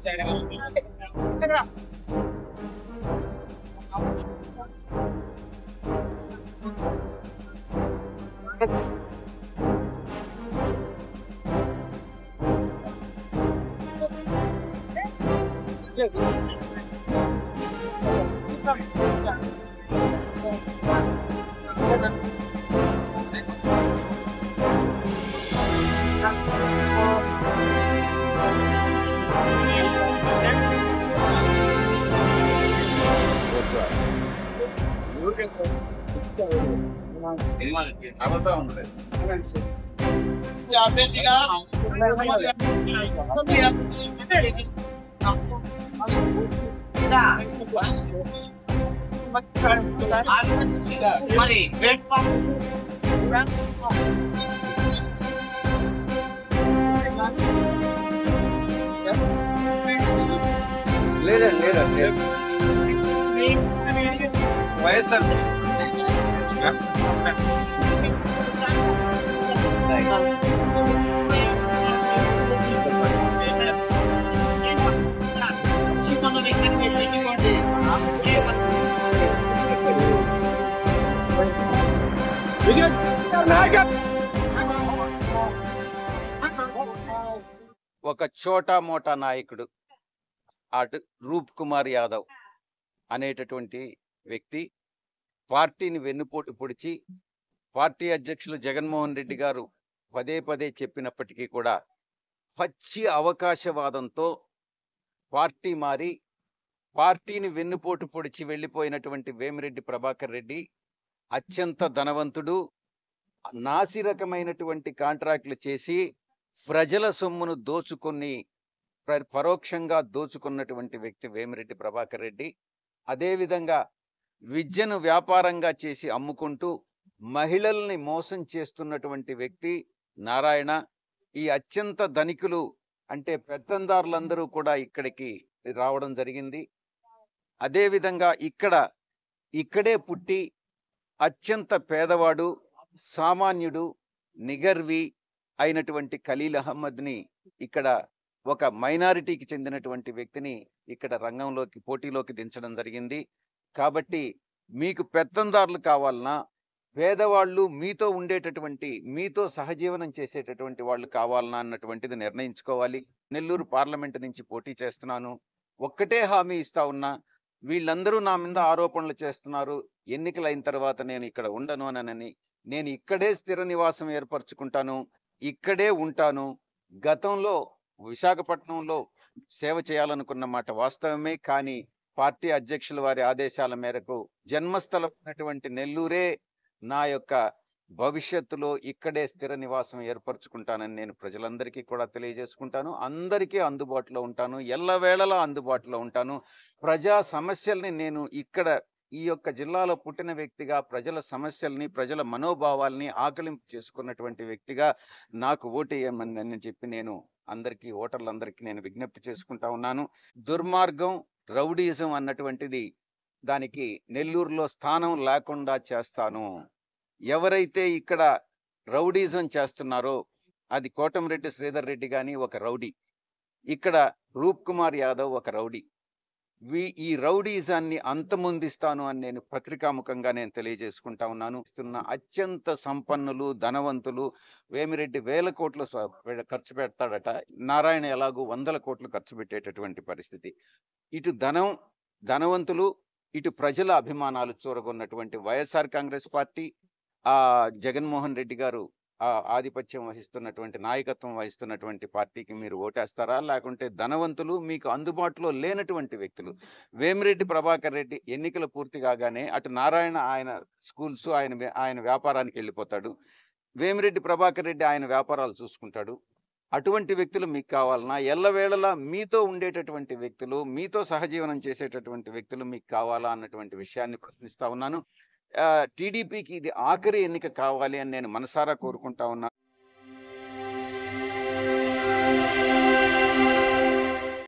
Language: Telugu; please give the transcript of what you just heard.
అబద్ధం ఉండదు అభ్యర్థిగా అసెంబ్లీ అభ్యర్థిగా మరి వేట్ లేదండి లేదండి లేదు వైఎస్ఆర్ ఒక చోటా మోటా నాయకుడు అటు రూప్ కుమార్ యాదవ్ అనేటటువంటి వ్యక్తి పార్టీని వెన్నుపోటు పొడిచి పార్టీ అధ్యక్షులు జగన్మోహన్ రెడ్డి గారు పదే పదే చెప్పినప్పటికీ కూడా పచ్చి అవకాశవాదంతో పార్టీ మారి పార్టీని వెన్నుపోటు పొడిచి వెళ్ళిపోయినటువంటి వేమిరెడ్డి ప్రభాకర్ రెడ్డి అత్యంత ధనవంతుడు నాసిరకమైనటువంటి కాంట్రాక్టులు చేసి ప్రజల సొమ్మును దోచుకొని ప్ర- పరోక్షంగా దోచుకున్నటువంటి వ్యక్తి వేమిరెడ్డి ప్రభాకర్ రెడ్డి అదేవిధంగా విద్యను వ్యాపారంగా చేసి అమ్ముకుంటూ మహిళల్ని మోసం చేస్తున్నటువంటి వ్యక్తి నారాయణ ఈ అత్యంత ధనికులు అంటే పెత్తందారులందరూ కూడా ఇక్కడికి రావడం జరిగింది అదేవిధంగా ఇక్కడ ఇక్కడే పుట్టి అత్యంత పేదవాడు సామాన్యుడు నిగర్వి అయినటువంటి ఖలీల్ అహ్మద్ని ఇక్కడ ఒక మైనారిటీకి చెందినటువంటి వ్యక్తిని ఇక్కడ రంగంలోకి పోటీలోకి దించడం జరిగింది కాబట్టి మీకు పెత్తందారులు కావాలన్నా పేదవాళ్ళు మీతో ఉండేటటువంటి మీతో సహజీవనం చేసేటటువంటి వాళ్ళు కావాలన్నా అన్నటువంటిది నిర్ణయించుకోవాలి నెల్లూరు పార్లమెంట్ నుంచి పోటీ చేస్తున్నాను ఒక్కటే హామీ ఇస్తా ఉన్నా వీళ్ళందరూ నా మీద ఆరోపణలు చేస్తున్నారు ఎన్నికలు అయిన తర్వాత నేను ఇక్కడ ఉండను అనని నేను ఇక్కడే స్థిర నివాసం ఏర్పరచుకుంటాను ఇక్కడే ఉంటాను గతంలో విశాఖపట్నంలో సేవ చేయాలనుకున్న మాట వాస్తవమే కానీ పార్టీ అధ్యక్షుల వారి ఆదేశాల మేరకు జన్మస్థలమైనటువంటి నెల్లూరే నా యొక్క భవిష్యత్తులో ఇక్కడే స్థిర నివాసం ఏర్పరచుకుంటానని నేను ప్రజలందరికీ కూడా తెలియజేసుకుంటాను అందరికీ అందుబాటులో ఉంటాను ఎల్లవేళలా అందుబాటులో ఉంటాను ప్రజా సమస్యల్ని నేను ఇక్కడ ఈ యొక్క జిల్లాలో పుట్టిన వ్యక్తిగా ప్రజల సమస్యల్ని ప్రజల మనోభావాల్ని ఆకలింపు చేసుకున్నటువంటి వ్యక్తిగా నాకు ఓటేయమని అని చెప్పి నేను అందరికీ ఓటర్లందరికీ నేను విజ్ఞప్తి చేసుకుంటా ఉన్నాను దుర్మార్గం రౌడీజం అన్నటువంటిది దానికి నెల్లూరులో స్థానం లేకుండా చేస్తాను ఎవరైతే ఇక్కడ రౌడీజం చేస్తున్నారో అది కోటంరెడ్డి శ్రీధర్ రెడ్డి గాని ఒక రౌడీ ఇక్కడ రూప్ కుమార్ యాదవ్ ఒక రౌడీ వీ ఈ రౌడీజాన్ని అంతమొందిస్తాను అని నేను పత్రికాముఖంగా నేను తెలియజేసుకుంటా ఉన్నాను ఇస్తున్న అత్యంత సంపన్నులు ధనవంతులు వేమిరెడ్డి వేల కోట్లు స్వ- పె- ఖర్చు పెడతాడట నారాయణ ఎలాగూ వందల కోట్లు ఖర్చు పెట్టేటటువంటి పరిస్థితి ఇటు ధనం ధనవంతులు ఇటు ప్రజల అభిమానాలు చూరగొన్నటువంటి వైఎస్ఆర్ కాంగ్రెస్ పార్టీ ఆ జగన్మోహన్ రెడ్డి గారు ఆ ఆధిపత్యం వహిస్తున్నటువంటి నాయకత్వం వహిస్తున్నటువంటి పార్టీకి మీరు ఓటేస్తారా లేకుంటే ధనవంతులు మీకు అందుబాటులో లేనటువంటి వ్యక్తులు వేమిరెడ్డి ప్రభాకర్ రెడ్డి ఎన్నికలు పూర్తి కాగానే అటు నారాయణ ఆయన స్కూల్స్ ఆయన వ్య- ఆయన వ్యాపారానికి వెళ్ళిపోతాడు వేమిరెడ్డి ప్రభాకర్ రెడ్డి ఆయన వ్యాపారాలు చూసుకుంటాడు అటువంటి వ్యక్తులు మీకు కావాలన్నా ఎల్లవేళలా మీతో ఉండేటటువంటి వ్యక్తులు మీతో సహజీవనం చేసేటటువంటి వ్యక్తులు మీకు కావాలా అన్నటువంటి విషయాన్ని ప్రశ్నిస్తా ఉన్నాను టీడీపీకి ఇది ఆఖరి ఎన్నిక కావాలి అని నేను మనసారా కోరుకుంటా ఉన్నాను